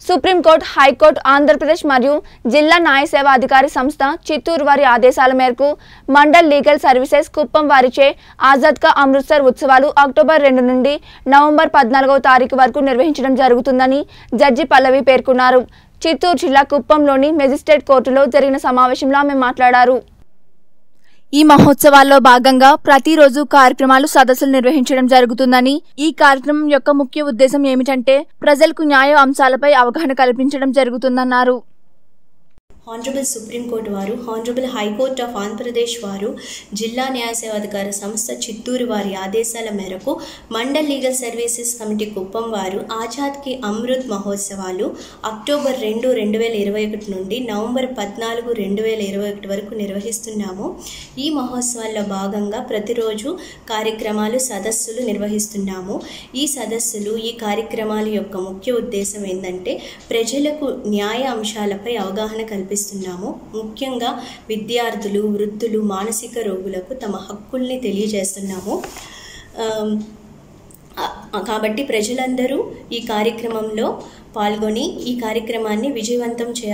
supreme court high court Andhra Pradesh మరియు జిల్లా న్యాయ సేవా అధికారి సంస్థ చిత్తూరు వారి ఆదేశాల మేరకు మండల్ లీగల్ సర్వీసెస్ కుప్పం వారిచే ఆజాద్ కా అమృత్సర్ ఉత్సవాలు అక్టోబర్ రెండు నుండి నవంబర్ పద్నాలుగవ తారీఖు వరకు నిర్వహించడం జరుగుతుందని జడ్జి పల్లవి పేర్కొన్నారు చిత్తూరు జిల్లా కుప్పంలోని మెజిస్ట్రేట్ కోర్టులో జరిగిన సమావేశంలో ఆమె మాట్లాడారు ఈ మహోత్సవాల్లో భాగంగా ప్రతిరోజు కార్యక్రమాలు సదస్సులు నిర్వహించడం జరుగుతుందని ఈ కార్యక్రమం యొక్క ముఖ్య ఉద్దేశం ఏమిటంటే ప్రజలకు న్యాయ అంశాలపై అవగాహన కల్పించడం జరుగుతుందన్నారు హానరబుల్ సుప్రీంకోర్టు వారు హానరబుల్ హైకోర్టు ఆఫ్ ఆంధ్రప్రదేశ్ వారు జిల్లా న్యాయ సేవాధికార సంస్థ చిత్తూరు వారి ఆదేశాల మేరకు mandal legal services committee Kuppam వారు ఆజాద్ కి అమృత్ మహోత్సవాలు అక్టోబర్ రెండు రెండు వేల ఇరవై ఒకటి నుండి నవంబర్ పద్నాలుగు రెండు వేల ఇరవై ఒకటి వరకు నిర్వహిస్తున్నాము ఈ మహోత్సవాల్లో భాగంగా ప్రతిరోజు కార్యక్రమాలు సదస్సులు నిర్వహిస్తున్నాము ఈ సదస్సులు ఈ కార్యక్రమాల యొక్క ముఖ్య ఉద్దేశం ఏంటంటే ప్రజలకు న్యాయ అంశాలపై అవగాహన కల్పిస్తున్నాము ముఖ్యంగా విద్యార్థులు వృద్ధులు మానసిక రోగులకు తమ హక్కుల్ని తెలియజేస్తున్నాము ఆమ్, ఆ- కాబట్టి ప్రజలందరూ ఈ కార్యక్రమంలో పాల్గొని ఈ కార్యక్రమాన్ని విజయవంతం చేయాలి